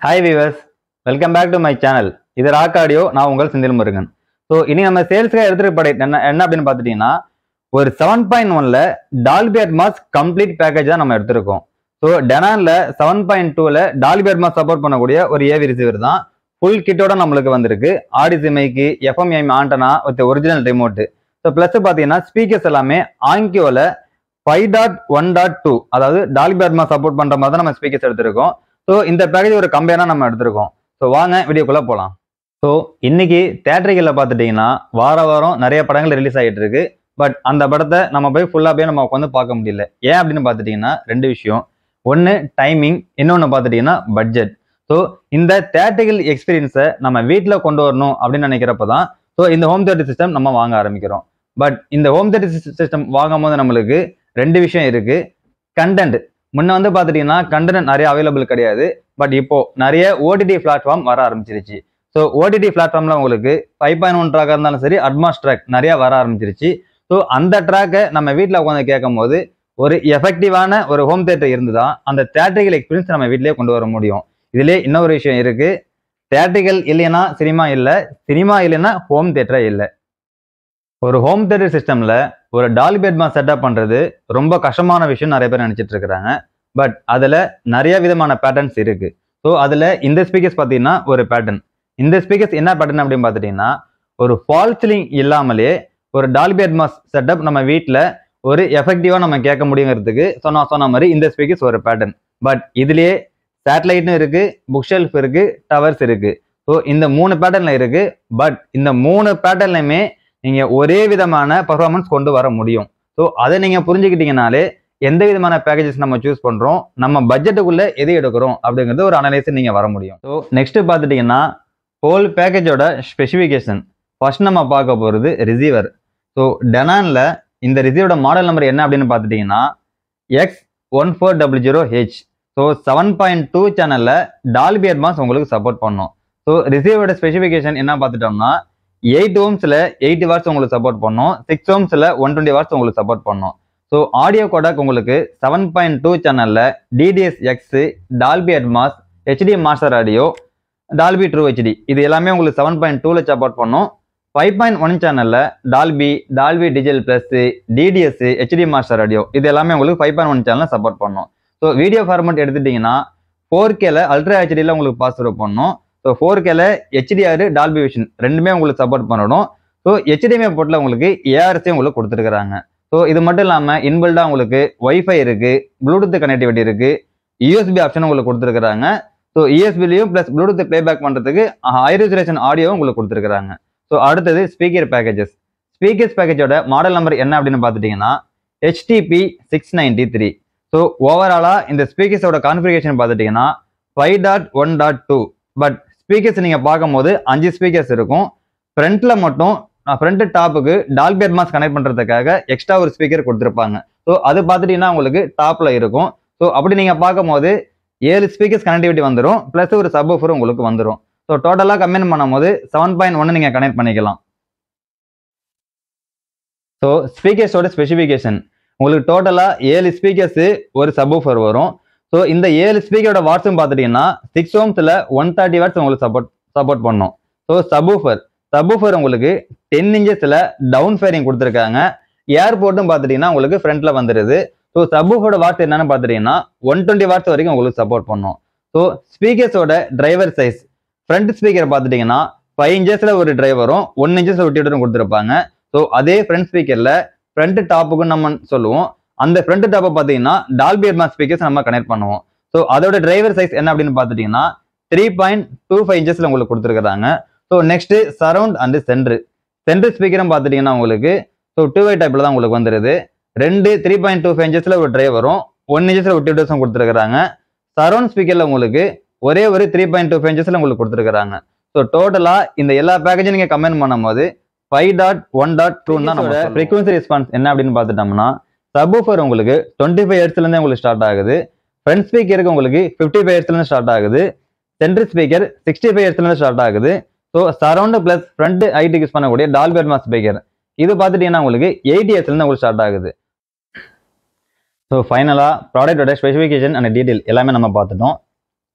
hi viewers welcome back to my channel இது rock audio நான் உங்கள் செந்தில் முருகன் ஸோ இனி நம்ம சேல்ஸ்க்காக எடுத்துகிட்டு படை என்ன என்ன அப்படின்னு பார்த்துட்டீங்கன்னா ஒரு செவன் பாயிண்ட் ஒன்ல டால்பி அட்மாஸ் கம்ப்ளீட் பேக்கேஜ் தான் நம்ம எடுத்திருக்கோம் ஸோ டெனான்ல செவன் பாயிண்ட் டூல டால்பி அட்மாஸ் சப்போர்ட் பண்ணக்கூடிய ஒரு ஏவி ரிசீவர் தான் ஃபுல் கிட்டோட நம்மளுக்கு வந்திருக்கு Audyssey mic FM AM antenna with original remote so plus பார்த்தீங்கன்னா ஸ்பீக்கர்ஸ் எல்லாமே ஆங்கியோல five dot one dot two அதாவது டால்பி அட்மாஸ் சப்போர்ட் பண்ற மாதிரி தான் நம்ம ஸ்பீக்கர்ஸ் எடுத்திருக்கோம் ஸோ இந்த பேக்கேஜ் ஒரு கம்பெனியாக நம்ம எடுத்திருக்கோம் ஸோ வாங்க வீடியோக்குள்ளே போகலாம் ஸோ இன்னைக்கு தேட்டரிகளில் பார்த்துட்டிங்கன்னா வார வாரம் நிறைய படங்கள் ரிலீஸ் ஆகிட்டு இருக்கு பட் அந்த படத்தை நம்ம போய் ஃபுல்லாக போய் நம்ம உட்காந்து பார்க்க முடியல ஏன் அப்படின்னு பார்த்துட்டிங்கன்னா ரெண்டு விஷயம் ஒன்று டைமிங் இன்னொன்று பார்த்துட்டிங்கன்னா பட்ஜெட் ஸோ இந்த தேட்டரிகள் எக்ஸ்பீரியன்ஸை நம்ம வீட்டில் கொண்டு வரணும் அப்படின்னு நினைக்கிறப்ப தான் ஸோ இந்த ஹோம் தேட்டர் சிஸ்டம் நம்ம வாங்க ஆரம்பிக்கிறோம் பட் இந்த ஹோம் தேட்டர் சிஸ்டம் வாங்கும் போது நம்மளுக்கு ரெண்டு விஷயம் இருக்கு கண்டென்ட் முன்ன வந்து பார்த்துட்டீங்கன்னா கண்டென்ட் நிறைய அவைலபிள் கிடையாது பட் இப்போ நிறைய ஓடிடி பிளாட்ஃபார்ம் வர ஆரம்பிச்சிருச்சு ஸோ ஓடிடி பிளாட்ஃபார்ம்ல உங்களுக்கு ஃபைவ் பாயிண்ட் ஒன் ட்ராக்காக இருந்தாலும் சரி அட்வான்ஸ் ட்ராக் நிறைய வர ஆரம்பிச்சிருச்சு ஸோ அந்த ட்ராக்கை நம்ம வீட்டில் உட்காந்து கேட்கும் போது ஒரு எஃபெக்டிவான ஒரு ஹோம் தேட்டர் இருந்து தான் அந்த தேட்டரிகள் எக்ஸ்பீரியன்ஸ் நம்ம வீட்டிலேயே கொண்டு வர முடியும் இதுலேயே இன்னொரு விஷயம் இருக்கு தேட்டரிகள் இல்லைன்னா சினிமா இல்லை சினிமா இல்லைன்னா ஹோம் தேட்டரே இல்லை ஒரு ஹோம் தேட்டர் சிஸ்டம்ல ஒரு டால்பி அட்மாஸ் செட்டப் பண்றது ரொம்ப கஷ்டமான விஷயம் நிறைய பேர் நினைச்சிட்டு இருக்கிறாங்க பட் அதுல நிறைய விதமான பேட்டர்ன்ஸ் இருக்கு ஸோ அதுல இந்த ஸ்பீக்கர்ஸ் பார்த்தீங்கன்னா ஒரு பேட்டர்ன் இந்த ஸ்பீக்கர்ஸ் என்ன பேட்டர்ன் அப்படின்னு பார்த்துட்டீங்கன்னா ஒரு ஃபால் சீலிங் இல்லாமலே ஒரு டால்பி அட்மாஸ் செட்டப் நம்ம வீட்டில் ஒரு எஃபெக்டிவா நம்ம கேட்க முடியுங்கிறதுக்கு சொன்ன சொன்ன மாதிரி இந்த ஸ்பீக்கர்ஸ் ஒரு பேட்டர்ன் பட் இதுலயே சேட்டலைட்டும் இருக்கு புக் ஷெல்ஃப் இருக்கு டவர்ஸ் இருக்கு ஸோ இந்த மூணு பேட்டர்ன்ல இருக்கு பட் இந்த மூணு பேட்டர்ன்லையுமே நீங்க ஒரே விதமான பர்ஃபார்மன்ஸ் கொண்டு வர முடியும் ஸோ அதை நீங்க புரிஞ்சுக்கிட்டீங்கனாலே எந்த விதமான பேக்கேஜஸ் நம்ம சூஸ் பண்றோம் நம்ம பட்ஜெட்டுக்குள்ள எது எடுக்கிறோம் அப்படிங்கிறது ஒரு அனலைஸ் நீங்க வர முடியும் ஸோ நெக்ஸ்ட் பார்த்துட்டீங்கன்னா ஹோல் பேக்கேஜோட ஸ்பெசிஃபிகேஷன் ஃபர்ஸ்ட் நம்ம பார்க்க போகிறது ரிசீவர் ஸோ டெனான்ல இந்த ரிசீவோட மாடல் நம்பர் என்ன அப்படின்னு பார்த்துட்டீங்கன்னா X one four double zero H so seven point two சேனலில் டால்பி அட்வான்ஸ் உங்களுக்கு சப்போர்ட் பண்ணும் ஸோ ரிசீவோட ஸ்பெசிஃபிகேஷன் என்ன பார்த்துட்டோம்னா எயிட் ஓம்ஸில் எயிட்டி வாட்ஸ் உங்களுக்கு சப்போர்ட் பண்ணும் சிக்ஸ் ஓம்ஸில் ஒன் டுவெண்ட்டி வாட்ஸ் உங்களுக்கு சப்போர்ட் பண்ணும் ஸோ ஆடியோ கோடாக் உங்களுக்கு செவன் பாயிண்ட் டூ சேனலில் DTS X Dolby Atmos HD master audio Dolby true HD இது எல்லாமே உங்களுக்கு செவன் பாயிண்ட் டூவில் சப்போர்ட் பண்ணும் ஃபைவ் பாயிண்ட் ஒன் சேனலில் Dolby Dolby digital plus DTS HD master audio இது எல்லாமே உங்களுக்கு ஃபைவ் பாயிண்ட் ஒன் சேனலில் சப்போர்ட் பண்ணும் ஸோ வீடியோ ஃபார்மேட் எடுத்துட்டிங்கன்னா ஃபோர் கேல அல்ட்ரா ஹெச்டியில் உங்களுக்கு பாஸ் த்ரூ பண்ணும் ஸோ ஃபோர் கேல ஹெச்டிஆர் டால்பி விஷன் ரெண்டுமே உங்களுக்கு சப்போர்ட் பண்ணணும் ஸோ ஹெச்டிஎம்ஐ போர்ட்டில் உங்களுக்கு ஏஆர்சி உங்களுக்கு கொடுத்துருக்குறாங்க ஸோ இது மட்டும் இல்லாமல் இன்பில்டாக உங்களுக்கு ஒய்ஃபை இருக்கு ப்ளூடூத் கனெக்டிவிட்டி இருக்கு யூஎஸ்பி ஆப்ஷன் உங்களுக்கு கொடுத்துருக்குறாங்க ஸோ யூஎஸ்பிலையும் ப்ளஸ் ப்ளூடூத் ப்ளேபேக் பண்ணுறதுக்கு ஹைரிசரேஷன் ஆடியோவும் உங்களுக்கு கொடுத்துருக்குறாங்க ஸோ அடுத்தது ஸ்பீக்கர் பேக்கேஜஸ் ஸ்பீக்கர்ஸ் பேக்கேஜோட மாடல் நம்பர் என்ன அப்படின்னு பார்த்துட்டிங்கன்னா HTP six ninety three so ஓவராலாக இந்த ஸ்பீக்கர்ஸோட கான்ஃபிகரேஷன் பார்த்துட்டிங்கன்னா five dot one dot two but speakers நீங்கள் பார்க்கும்போது அஞ்சு ஸ்பீக்கர்ஸ் இருக்கும் ஃப்ரண்ட்டில் மட்டும் ஃப்ரண்ட் டாப்புக்கு டால்பி அட்மாஸ் கனெக்ட் பண்ணுறதுக்காக எக்ஸ்ட்ரா ஒரு ஸ்பீக்கர் கொடுத்துருப்பாங்க ஸோ அது பார்த்துட்டிங்கன்னா உங்களுக்கு டாப்பில் இருக்கும் ஸோ அப்படி நீங்கள் பார்க்கும்போது ஏழு ஸ்பீக்கர்ஸ் கனெக்டிவிட்டி வந்துடும் ப்ளஸ் ஒரு சப் உங்களுக்கு வந்துடும் ஸோ டோட்டலாக கம்பைன் பண்ணும்போது செவன் பாயிண்ட் ஒன்று நீங்கள் கனெக்ட் பண்ணிக்கலாம் ஸோ ஸ்பீக்கர்ஸோட ஸ்பெசிஃபிகேஷன் உங்களுக்கு டோட்டலாக ஏழு ஸ்பீக்கர்ஸு ஒரு சப்வூஃபர் வரும் ஸோ இந்த ஏழு ஸ்பீக்கரோட வாட்ஸும் பார்த்துட்டீங்கன்னா சிக்ஸ் ஓம்ஸில் ஒன் தேர்ட்டி வாட்ஸ் உங்களுக்கு சப்போர்ட் சப்போர்ட் பண்ணும் ஸோ சப்வூஃபர் சப்வூஃபர் உங்களுக்கு டென் இன்ச்சஸில் டவுன் ஃபேரிங் கொடுத்துருக்காங்க ஏர்போர்ட்டும் பார்த்துட்டீங்கன்னா உங்களுக்கு ஃப்ரண்ட்டில் வந்துடுது ஸோ சப்வூஃபோட வாட்ஸ் என்னன்னு பார்த்துட்டீங்கன்னா ஒன் டுவெண்ட்டி வாட்ஸ் வரைக்கும் உங்களுக்கு சப்போர்ட் பண்ணும் ஸோ ஸ்பீக்கர்ஸோட டிரைவர் சைஸ் ஃப்ரண்ட் ஸ்பீக்கர் பார்த்துட்டீங்கன்னா ஃபைவ் இன்ச்சஸில் ஒரு டிரைவரும் ஒன் இன்ச்சஸில் விட்டு கொடுத்துருப்பாங்க ஸோ அதே ஃப்ரண்ட் ஸ்பீக்கரில் ஃப்ரண்ட் டாப்புக்குன்னு நம்ம சொல்லுவோம் அந்த ஃப்ரண்ட் டாப்பை பார்த்தீங்கன்னா டால்பி அட்மாஸ் ஸ்பீக்கர்ஸ் நம்ம கனெக்ட் பண்ணுவோம் ஸோ அதோட டிரைவர் சைஸ் என்ன அப்படின்னு பார்த்துட்டீங்கன்னா த்ரீ பாயிண்ட் டூ ஃபைவ் இன்ச்சஸில் உங்களுக்கு கொடுத்துருக்காங்க so next surround and centre centre ஸ்பீக்கரும் பார்த்துட்டீங்கன்னா உங்களுக்கு ஸோ டூ வை டைப்பில் தான் உங்களுக்கு வந்துடுது ரெண்டு த்ரீ பாயிண்ட் டூ ஃபைவ் இன்ச்சஸில் ஒரு டிரைவரும் ஒன் இன்ச்சஸில் ஒரு டியூட்டர்ஸும் கொடுத்துருக்காங்க சரௌண்ட் ஸ்பீக்கரில் உங்களுக்கு ஒரே ஒரு த்ரீ பாயிண்ட் டூ ஃபைவ் இன்ச்சஸில் உங்களுக்கு கொடுத்துருக்காங்க ஸோ டோட்டலாக இந்த எல்லா பேக்கேஜும் நீங்கள் கமெண்ட் பண்ணும்போது five dot one dot two தான் நம்ம ஃப்ரீக்வன்சி ரெஸ்பான்ஸ் என்ன அப்படின்னு பார்த்துட்டோம்னா சப்வூஃபர் உங்களுக்கு டுவெண்ட்டி ஃபைவ் ஹெர்ட்ஸ்லேருந்தே உங்களுக்கு ஸ்டார்ட் ஆகுது ஃப்ரண்ட் ஸ்பீக்கருக்கு உங்களுக்கு ஃபிஃப்டி ஃபைவ் ஹெர்ட்ஸ்லேருந்து ஸ்டார்ட் ஆகுது சென்ட்ரல் ஸ்பீக்கர் சிக்ஸ்டி ஃபைவ் ஹெர்ட்ஸ்லேருந்து ஸ்டார்ட் ஆகுது ஸோ சரௌண்ட் ப்ளஸ் ஃப்ரண்ட் ஐடிக்கு யூஸ் பண்ணக்கூடிய டால்பி அட்மாஸ் ஸ்பீக்கர் இது பார்த்துட்டீங்கன்னா உங்களுக்கு எயிட்டி ஹெர்ட்ஸ்லேருந்து உங்களுக்கு ஸ்டார்ட் ஆகுது ஸோ ஃபைனலாக ப்ராடக்ட்டோட ஸ்பெசிஃபிகேஷன் அண்ட் டீட்டெயில் எல்லாமே நம்ம பார்த்துட்டோம்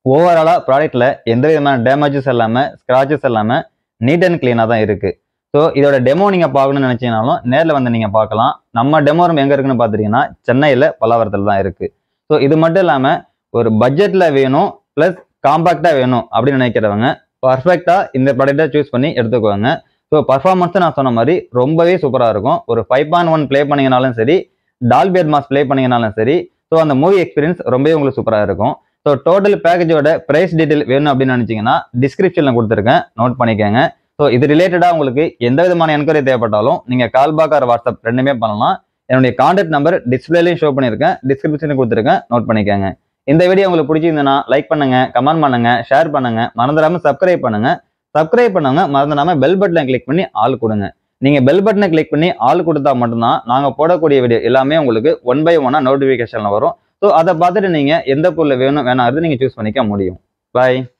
ஓவராலாக ப்ராடக்ட்டில் எந்த விதமான டேமேஜஸ் இல்லாமல் ஸ்க்ராச்சஸ் இல்லாமல் நீட் அண்ட் க்ளீனாக தான் இருக்குது ஸோ இதோட டெமோ நீங்கள் பார்க்கணும்னு நினச்சிங்கனாலும் நேரில் வந்து நீங்கள் பார்க்கலாம் நம்ம டெமோ ரூம் எங்கே இருக்குன்னு பார்த்துட்டீங்கன்னா சென்னையில் பல்லாவரத்தில் தான் இருக்குது ஸோ இது மட்டும் இல்லாமல் ஒரு பட்ஜெட்டில் வேணும் ப்ளஸ் காம்பாக்டாக வேணும் அப்படின்னு நினைக்கிறவங்க பர்ஃபெக்டாக இந்த ப்ராடக்ட்டை சூஸ் பண்ணி எடுத்துக்குவாங்க ஸோ பர்ஃபார்மன்ஸும் நான் சொன்ன மாதிரி ரொம்பவே சூப்பராக இருக்கும் ஒரு ஃபைவ் பாயிண்ட் ஒன் ப்ளே பண்ணிங்கனாலும் சரி டால்பியட் மாஸ் ப்ளே பண்ணிங்கனாலும் சரி ஸோ அந்த மூவி எக்ஸ்பீரியன்ஸ் ரொம்பவே உங்களுக்கு சூப்பராக இருக்கும் ஸோ டோட்டல் பேக்கேஜோட ப்ரைஸ் டீட்டெயில் வேணும் அப்படின்னு நினச்சிங்கன்னா டிஸ்கிரிப்ஷனில் கொடுத்துருக்கேன் நோட் பண்ணிக்கோங்க ஸோ இது ரிலேட்டடாக உங்களுக்கு எந்த விதமான என்கொயரி தேவைப்பட்டாலும் நீங்கள் கால் பேக் ஆர் வாட்ஸ்அப் ரெண்டுமே பண்ணலாம் என்னுடைய கான்டாக்ட் நம்பர் டிஸ்பிளேலையும் ஷோ பண்ணியிருக்கேன் டிஸ்கிரிப்ஷனில் கொடுத்துருக்கேன் நோட் பண்ணிக்கோங்க இந்த வீடியோ உங்களுக்கு பிடிச்சிருந்ததுன்னா லைக் பண்ணுங்க கமெண்ட் பண்ணுங்க ஷேர் பண்ணுங்க மறந்துடாம சப்ஸ்கிரைப் பண்ணுங்க சப்ஸ்கிரைப் பண்ணவங்க மறந்துடாம பெல் பட்டனை கிளிக் பண்ணி ஆள் கொடுங்க நீங்க பெல் பட்டனை கிளிக் பண்ணி ஆள் கொடுத்தா மட்டும்தான் நாங்க போடக்கூடிய வீடியோ எல்லாமே உங்களுக்கு ஒன் பை ஒன்னா நோட்டிபிகேஷன்ல வரும் ஸோ அதை பார்த்துட்டு நீங்க எந்த பொருள் வேணும் வேணாம் நீங்க சூஸ் பண்ணிக்க முடியும் பாய்